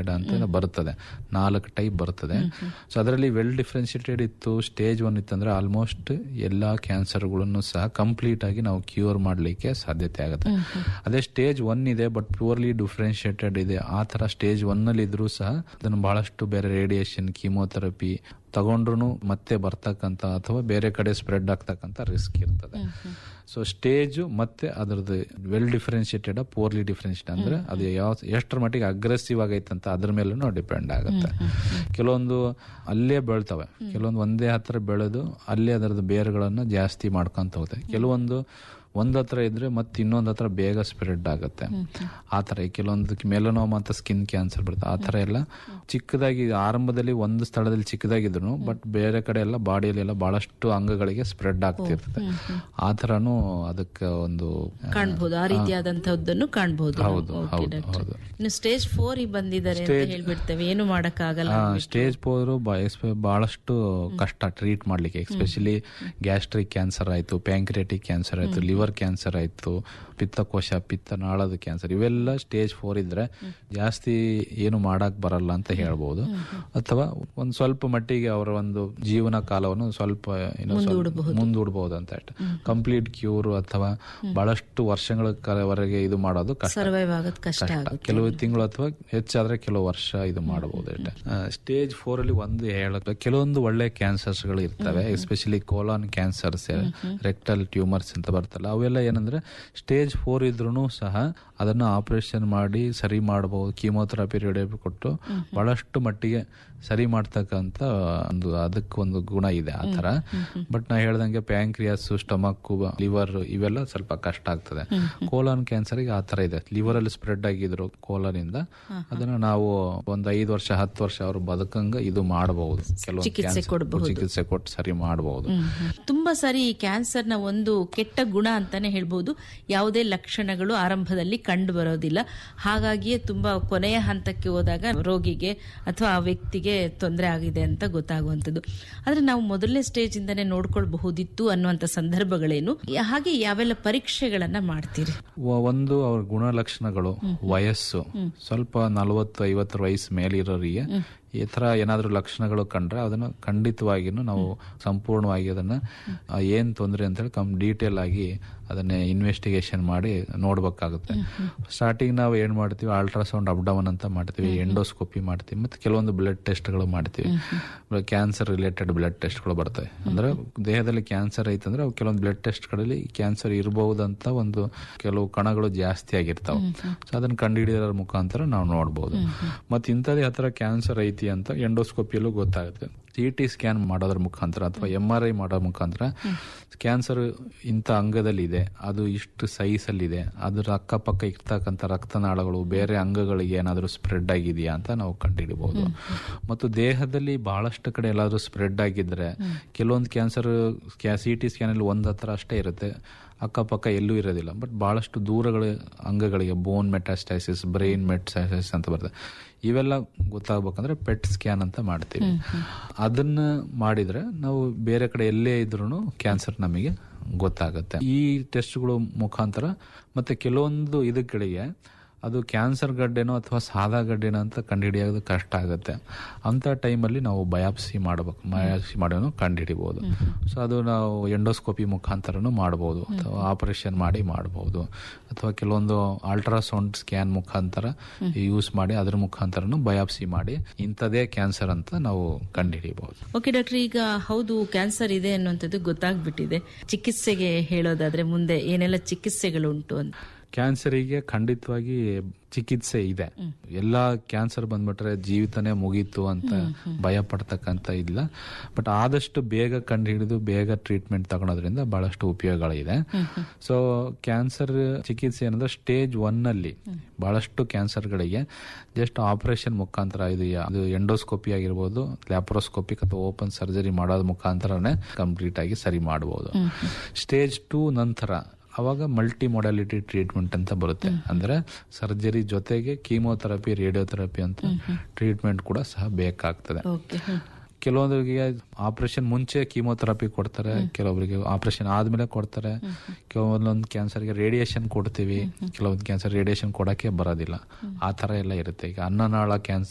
ಅಂತ ಬರ್ತದೆ ನಾಲ್ಕು ಟೈಪ್ ಬರ್ತದೆ ಸೊ ಅದರಲ್ಲಿ ವೆಲ್ ಡಿಫ್ರೆನ್ಶಿಯೇಟೆಡ್ ಇತ್ತು ಸ್ಟೇಜ್ ಒನ್ ಇತ್ತಂದ್ರೆ ಆಲ್ಮೋಸ್ಟ್ ಎಲ್ಲಾ ಕ್ಯಾನ್ಸರ್ಗಳನ್ನು ಸಹ ಕಂಪ್ಲೀಟ್ ಆಗಿ ನಾವು ಕ್ಯೂರ್ ಮಾಡಲಿಕ್ಕೆ ಸಾಧ್ಯತೆ ಆಗುತ್ತೆ ಅದೇ ಸ್ಟೇಜ್ ಒನ್ ಇದೆ ಬಟ್ ಪ್ಯೂರ್ಲಿ ಡಿಫ್ರೆನ್ಶಿಯೇಟೆಡ್ ಇದೆ ಆ ತರ ಸ್ಟೇಜ್ ಒನ್ ಅಲ್ಲಿ ಇದ್ರೂ ಸಹ ಅದನ್ನು ಬಹಳಷ್ಟು ಬೇರೆ ರೇಡಿಯೇಷನ್ ಕೀಮೋಥೆರಪಿ ತಗೊಂಡ್ರು ಮತ್ತೆ ಬರ್ತಕ್ಕಂತ ಅಥವಾ ಬೇರೆ ಕಡೆ ಸ್ಪ್ರೆಡ್ ಆಗ್ತಕ್ಕಂತ ರಿಸ್ಕ್ ಇರ್ತದೆ ಸೊ ಸ್ಟೇಜ್ ಮತ್ತೆ ಅದರದ್ದು ವೆಲ್ ಡಿಫ್ರೆನ್ಶಿಯೇಟೆಡ್ ಪೋರ್ಲಿ ಡಿಫ್ರೆನ್ಶಿಯೇಟ್ ಅಂದ್ರೆ ಅದು ಯಾವ ಎಷ್ಟರ ಮಟ್ಟಿಗೆ ಅಗ್ರೆಸಿವ್ ಆಗೈತಂತ ಅದ್ರ ಮೇಲೂ ಡಿಪೆಂಡ್ ಆಗುತ್ತೆ ಕೆಲವೊಂದು ಅಲ್ಲೇ ಬೆಳ್ತವೆ ಕೆಲವೊಂದು ಒಂದೇ ಹತ್ರ ಬೆಳೆದು ಅಲ್ಲೇ ಅದರದ್ದು ಬೇರುಗಳನ್ನ ಜಾಸ್ತಿ ಮಾಡ್ಕೊಂತ ಹೋಗುತ್ತೆ ಕೆಲವೊಂದು ಒಂದ್ ಹತ್ರ ಇದ್ರೆ ಮತ್ತೆ ಇನ್ನೊಂದ್ ಹತ್ರ ಬೇಗ ಸ್ಪ್ರೆಡ್ ಆಗುತ್ತೆ ಆ ತರ ಕೆಲವೊಂದು ಮೆಲನೋಮ ಅಂತ ಸ್ಕಿನ್ ಕ್ಯಾನ್ಸರ್ ಬರುತ್ತೆ ಆ ತರ ಎಲ್ಲ ಚಿಕ್ಕದಾಗಿ ಆರಂಭದಲ್ಲಿ ಒಂದು ಸ್ಥಳದಲ್ಲಿ ಚಿಕ್ಕದಾಗಿದ್ರು ಬಟ್ ಬೇರೆ ಕಡೆ ಎಲ್ಲ ಬಾಡಿಯಲ್ಲಿ ಎಲ್ಲ ಬಹಳಷ್ಟು ಅಂಗಗಳಿಗೆ ಸ್ಪ್ರೆಡ್ ಆಗ್ತಿರ್ತದೆ ಆ ತರನು ಅದಕ್ಕೆ ಒಂದು ಕಾಣಬಹುದು ಆ ರೀತಿಯಾದಂತಹದ್ದನ್ನು ಕಾಣಬಹುದು ಹೌದು, Okay, ಹೌದು, doctor. ಹೌದು. ಇನ್ನು ಸ್ಟೇಜ್ ಫೋರ್ ಬಂದಿದ್ದಾರೆ ಅಂತ ಹೇಳ್ಬಿಡ್ತೇವೆ ಏನು ಮಾಡಕ್ಕಾಗಲ್ಲ ಸ್ಟೇಜ್ ಹೋದ್ರು ಬಹಳಷ್ಟು ಕಷ್ಟ ಟ್ರೀಟ್ ಮಾಡ್ಲಿಕ್ಕೆ ಎಸ್ಪೆಷಲಿ ಗ್ಯಾಸ್ಟ್ರಿಕ್ ಕ್ಯಾನ್ಸರ್ ಆಯ್ತು ಪ್ಯಾಂಕ್ರಿಯಾಟಿಕ್ ಕ್ಯಾನ್ಸರ್ ಆಯ್ತು ಲಿವರ್ ಕ್ಯಾನ್ಸರ್ ಆಯ್ತು ಪಿತ್ತಕೋಶ ಪಿತ್ತನಾಳದ ಕ್ಯಾನ್ಸರ್ ಇವೆಲ್ಲ ಸ್ಟೇಜ್ ಫೋರ್ ಇದ್ರೆ ಜಾಸ್ತಿ ಏನು ಮಾಡಕ್ ಬರಲ್ಲ ಅಂತ ಹೇಳ್ಬಹುದು ಅಥವಾ ಒಂದ್ ಸ್ವಲ್ಪ ಮಟ್ಟಿಗೆ ಅವರ ಒಂದು ಜೀವನ ಕಾಲವನ್ನು ಸ್ವಲ್ಪ ಏನೋ ಸ್ವಲ್ಪ ಮುಂದೂಡಬಹುದು ಅಂತ ಅಷ್ಟೆ ಕಂಪ್ಲೀಟ್ ಕ್ಯೂರ್ ಅಥವಾ ಬಹಳಷ್ಟು ವರ್ಷಗಳ ಕಾಲವರೆಗೆ ಇದು ಮಾಡೋದು ಕಷ್ಟ ಸರ್ವೈವ್ ಆಗೋದ್ ಕಷ್ಟ ಕಷ್ಟ. ಆಗುತ್ತೆ ಕೆಲವು ತಿಂಗಳು ಅಥವಾ ಹೆಚ್ಚಾದ್ರೆ ಕೆಲವು ವರ್ಷ ಇದು ಮಾಡಬಹುದು ಸ್ಟೇಜ್ ಫೋರ್ ಅಲ್ಲಿ ಒಂದು ಹೇಳಕ್ಕೆ ಕೆಲವೊಂದು ಒಳ್ಳೆ ಕ್ಯಾನ್ಸರ್ಸ್ ಗಳು ಇರ್ತವೆ especially colon cancers rectal tumours ಅಂತ ಬರ್ತಲ್ಲ ಅವೆಲ್ಲ ಏನಂದ್ರೆ ಸ್ಟೇಜ್ ಫೋರ್ ಇದ್ರೂ ಸಹ ಅದನ್ನ ಆಪರೇಷನ್ ಮಾಡಿ ಸರಿ ಮಾಡಬಹುದು ಕೀಮೋಥೆರಪಿ ರೇಡಿಯೋಪಿ ಕೊಟ್ಟು ಬಹಳಷ್ಟು ಮಟ್ಟಿಗೆ ಸರಿ ಮಾಡ್ತಕ್ಕಂತ ಒಂದು ಅದಕ್ಕೊಂದು ಗುಣ ಇದೆ ಆ ತರ ಬಟ್ ನಾ ಹೇಳ್ದಂಗೆ ಪ್ಯಾಂಕ್ರಿಯಾಸ್ ಸ್ಟಮಕ್ ಲಿವರ್ ಇವೆಲ್ಲ ಸ್ವಲ್ಪ ಕಷ್ಟ ಆಗ್ತದೆ ಕೋಲಾನ್ ಕ್ಯಾನ್ಸರ್ ಗೆ ಆ ತರ ಇದೆ ಲಿವರ್ ಅಲ್ಲಿ ಸ್ಪ್ರೆಡ್ ಆಗಿದ್ರು ಕೋಲಾನ್ ಇಂದ ಅದನ್ನ ನಾವು ಒಂದ್ ಐದು ವರ್ಷ ಹತ್ತು ವರ್ಷ ಅವ್ರು ಬದುಕಂಗ ಇದು ಮಾಡಬಹುದು ಕೆಲವೊಂದು ಚಿಕಿತ್ಸೆ cancer- ಕೊಡ್ಬಹುದು. ಚಿಕಿತ್ಸೆ ಕೊಟ್ಟು ಸರಿ ಮಾಡಬಹುದು ತುಂಬಾ ಸಾರಿ ಈ ಕ್ಯಾನ್ಸರ್ ನ ಒಂದು ಕೆಟ್ಟ ಗುಣ ಅಂತಾನೆ ಹೇಳ್ಬೋದು ಯಾವುದೇ ಲಕ್ಷಣಗಳು ಆರಂಭದಲ್ಲಿ ಕಂಡು ಬರೋದಿಲ್ಲ ಹಾಗಾಗಿಯೇ ತುಂಬಾ ಕೊನೆಯ ಹಂತಕ್ಕೆ ಹೋದಾಗ ರೋಗಿಗೆ ಅಥವಾ ಆ ವ್ಯಕ್ತಿಗೆ ತೊಂದರೆ ಆಗಿದೆ ಅಂತ ಗೊತ್ತಾಗುವಂಥದ್ದು ಆದ್ರೆ ನಾವು ಮೊದಲನೇ ಸ್ಟೇಜ್ ಇಂದಾನೆ ನೋಡ್ಕೊಳ್ಬಹುದಿತ್ತು ಅನ್ನುವಂತ ಸಂದರ್ಭಗಳೇನು ಹಾಗೆ ಯಾವೆಲ್ಲ ಪರೀಕ್ಷೆಗಳನ್ನ ಮಾಡ್ತೀರಿ ವ- ಒಂದು ಅವ್ರ ಗುಣಲಕ್ಷಣಗಳು ವಯಸ್ಸು ಸ್ವಲ್ಪ ನಲವತ್ತು ಐವತ್ತರ ವಯಸ್ಸು ಮೇಲಿರೋರಿಗೆ ಈ ತರ ಏನಾದ್ರೂ ಲಕ್ಷಣಗಳು ಕಂಡ್ರೆ ಅದನ್ನ ಖಂಡಿತವಾಗಿನೂ ನಾವು ಸಂಪೂರ್ಣವಾಗಿ ಅದನ್ನ ಆ, ಏನ್ ತೊಂದರೆ ಅಂತ ಹೇಳಿ ಕಮ್ ಡೀಟೇಲ್ ಆಗಿ ಅದನ್ನ ಇನ್ವೆಸ್ಟಿಗೇಷನ್ ಮಾಡಿ ನೋಡ್ಬೇಕಾಗುತ್ತೆ ಸ್ಟಾರ್ಟಿಂಗ್ ನಾವು ಏನ್ ಮಾಡ್ತೀವಿ ಅಲ್ಟ್ರಾಸೌಂಡ್ ಅಪ್ಡೌನ್ ಅಂತ ಮಾಡ್ತೀವಿ ಎಂಡೋಸ್ಕೋಪಿ ಮಾಡ್ತೀವಿ ಮತ್ತೆ ಕೆಲವೊಂದು ಬ್ಲಡ್ ಟೆಸ್ಟ್ಗಳು ಮಾಡ್ತೀವಿ ಕ್ಯಾನ್ಸರ್ ರಿಲೇಟೆಡ್ ಬ್ಲಡ್ ಟೆಸ್ಟ್ಗಳು ಬರ್ತವೆ ಅಂದ್ರೆ ದೇಹದಲ್ಲಿ ಕ್ಯಾನ್ಸರ್ ಐತಂದ್ರೆ ಅವು ಕೆಲವೊಂದು ಬ್ಲಡ್ ಟೆಸ್ಟ್ಗಳಲ್ಲಿ ಕ್ಯಾನ್ಸರ್ ಇರಬಹುದಂತ ಒಂದು ಕೆಲವು ಕಣಗಳು ಜಾಸ್ತಿ ಆಗಿರ್ತಾವ ಸೊ ಅದನ್ನ ಕಂಡುಹಿಡಿಯೋದ್ರ ಮುಖಾಂತರ ನಾವು ನೋಡ್ಬೋದು ಮತ್ತೆ ಇಂಥದೇ ಹತ್ರ ಕ್ಯಾನ್ಸರ್ ಐತಿ ಅಂತ ಎಂಡೋಸ್ಕೋಪಿಯಲ್ಲೂ ಗೊತ್ತಾಗುತ್ತೆ ಸಿ ಟಿ ಸ್ಕ್ಯಾನ್ ಮಾಡೋದ್ರ ಮುಖಾಂತರ ಅಥವಾ ಎಂ ಆರ್ ಐ ಮಾಡೋ ಮುಖಾಂತರ ಕ್ಯಾನ್ಸರ್ ಇಂಥ ಅಂಗದಲ್ಲಿ ಇದೆ ಅದು ಇಷ್ಟು ಸೈಜ್ ಅಲ್ಲಿ ಇದೆ ಅದ್ರ ಅಕ್ಕಪಕ್ಕ ಇರ್ತಕ್ಕಂಥ ರಕ್ತನಾಳಗಳು ಬೇರೆ ಅಂಗಗಳಿಗೆ ಏನಾದರೂ ಸ್ಪ್ರೆಡ್ ಆಗಿದೆಯಾ ಅಂತ ನಾವು ಕಂಡುಹಿಡಬಹುದು ಮತ್ತು ದೇಹದಲ್ಲಿ ಬಹಳಷ್ಟು ಕಡೆ ಎಲ್ಲಾದ್ರೂ ಸ್ಪ್ರೆಡ್ ಆಗಿದ್ರೆ ಕೆಲವೊಂದು ಕ್ಯಾನ್ಸರ್ ಸಿ ಟಿ ಸ್ಕ್ಯಾನ್ ಅಲ್ಲಿ ಒಂದ್ ಹತ್ರ ಅಷ್ಟೇ ಇರುತ್ತೆ ಅಕ್ಕಪಕ್ಕ ಎಲ್ಲೂ ಇರೋದಿಲ್ಲ ಬಟ್ ಬಹಳಷ್ಟು ದೂರಗಳ ಅಂಗಗಳಿಗೆ ಬೋನ್ ಮೆಟಾಸ್ಟೈಸಿಸ್ ಬ್ರೈನ್ ಮೆಟಾಸ್ಟೈಸಿಸ್ ಅಂತ ಬರ್ತದೆ ಇವೆಲ್ಲ ಗೊತ್ತಾಗ್ಬೇಕಂದ್ರೆ ಪೆಟ್ ಸ್ಕ್ಯಾನ್ ಅಂತ ಮಾಡ್ತೀವಿ ಅದನ್ನ ಮಾಡಿದ್ರೆ ನಾವು ಬೇರೆ ಕಡೆ ಎಲ್ಲೇ ಇದ್ರೂ ಕ್ಯಾನ್ಸರ್ ನಮಗೆ ಗೊತ್ತಾಗುತ್ತೆ ಈ ಟೆಸ್ಟ್ಗಳು ಮುಖಾಂತರ ಮತ್ತೆ ಕೆಲವೊಂದು ಇದಕ್ಕೆ ಅದು ಕ್ಯಾನ್ಸರ್ ಗಡ್ಡೆನೋ ಅಥವಾ ಸಾದಾ ಗಡ್ಡೆನೋ ಅಂತ ಕಂಡುಹಿಡಿಯೋದು ಕಷ್ಟ ಆಗುತ್ತೆ ಅಂತ ಟೈಮಲ್ಲಿ ನಾವು ಬಯಾಪ್ಸಿ ಮಾಡಬೇಕು ಬಯಾಪ್ಸಿ ಮಾಡೋನು ಕಂಡುಹಿಡಿಬಹುದು ಸೊ ಅದು ನಾವು ಎಂಡೋಸ್ಕೋಪಿ ಮುಖಾಂತರನು ಮಾಡಬಹುದು ಅಥವಾ ಆಪರೇಷನ್ ಮಾಡಿ ಮಾಡಬಹುದು ಅಥವಾ ಕೆಲವೊಂದು ಅಲ್ಟ್ರಾಸೌಂಡ್ ಸ್ಕ್ಯಾನ್ ಮುಖಾಂತರ ಯೂಸ್ ಮಾಡಿ ಅದ್ರ ಮುಖಾಂತರನು ಬಯಾಪ್ಸಿ ಮಾಡಿ ಇಂಥದೇ ಕ್ಯಾನ್ಸರ್ ಅಂತ ನಾವು ಕಂಡುಹಿಡಿಯಬಹುದು ಓಕೆ ಡಾಕ್ಟರ್ ಈಗ ಹೌದು ಕ್ಯಾನ್ಸರ್ ಇದೆ ಅನ್ನುವಂಥದ್ದು ಗೊತ್ತಾಗ್ಬಿಟ್ಟಿದೆ ಚಿಕಿತ್ಸೆಗೆ ಹೇಳೋದಾದ್ರೆ ಮುಂದೆ ಏನೆಲ್ಲ ಚಿಕಿತ್ಸೆಗಳು ಉಂಟು ಅಂತ ಕ್ಯಾನ್ಸರಿಗೆ ಖಂಡಿತವಾಗಿ ಚಿಕಿತ್ಸೆ ಇದೆ ಎಲ್ಲಾ ಕ್ಯಾನ್ಸರ್ ಬಂದ್ಬಿಟ್ರೆ ಜೀವಿತನೇ ಮುಗೀತು ಅಂತ ಭಯ ಪಡ್ತಕ್ಕಂತ ಇಲ್ಲ ಬಟ್ ಆದಷ್ಟು ಬೇಗ ಕಂಡು ಹಿಡಿದು ಬೇಗ ಟ್ರೀಟ್ಮೆಂಟ್ ತಗೊಳೋದ್ರಿಂದ ಬಹಳಷ್ಟು ಉಪಯೋಗಗಳಿದೆ ಸೊ ಕ್ಯಾನ್ಸರ್ ಚಿಕಿತ್ಸೆ ಏನಂದ್ರೆ ಸ್ಟೇಜ್ ಒನ್ ಅಲ್ಲಿ ಬಹಳಷ್ಟು ಕ್ಯಾನ್ಸರ್ಗಳಿಗೆ ಜಸ್ಟ್ ಆಪರೇಷನ್ ಮುಖಾಂತರ ಇದು ಯಾ- ಅದು ಎಂಡೋಸ್ಕೋಪಿ ಆಗಿರ್ಬೋದು ಲ್ಯಾಪ್ರೋಸ್ಕೋಪಿಕ್ ಅಥವಾ ಓಪನ್ ಸರ್ಜರಿ ಮಾಡೋದ್ ಮುಖಾಂತರನೇ ಕಂಪ್ಲೀಟ್ ಆಗಿ ಸರಿ ಮಾಡಬಹುದು ಸ್ಟೇಜ್ ಟೂ ನಂತರ ಅವಾಗ ಮಲ್ಟಿ ಮೊಡಾಲಿಟಿ ಟ್ರೀಟ್ಮೆಂಟ್ ಅಂತ ಬರುತ್ತೆ ಅಂದ್ರೆ ಸರ್ಜರಿ ಜೊತೆಗೆ ಕೀಮೋಥೆರಪಿ ರೇಡಿಯೋಥೆರಪಿ ಅಂತ ಟ್ರೀಟ್ಮೆಂಟ್ ಕೂಡ ಸಹ ಬೇಕಾಗ್ತದೆ ಓಕೆ ಕೆಲವೊಂದರಿಗೆ ಆಪರೇಷನ್ ಮುಂಚೆ ಕೀಮೋಥೆರಪಿ ಕೊಡ್ತಾರೆ ಕೆಲವೊಬ್ಬರಿಗೆ ಆಪರೇಷನ್ ಆದ್ಮೇಲೆ ಕೊಡ್ತಾರೆ ಕೆಲವೊಂದೊಂದು ಕ್ಯಾನ್ಸರ್ಗೆ ರೇಡಿಯೇಷನ್ ಕೊಡ್ತೀವಿ ಕೆಲವೊಂದು ಕ್ಯಾನ್ಸರ್ ರೇಡಿಯೇಷನ್ ಕೊಡಕ್ಕೆ ಬರೋದಿಲ್ಲ ಆ ತರ ಎಲ್ಲ ಇರುತ್ತೆ ಈಗ ಅನ್ನನಾಳ ಕ್ಯಾನ್ಸರ್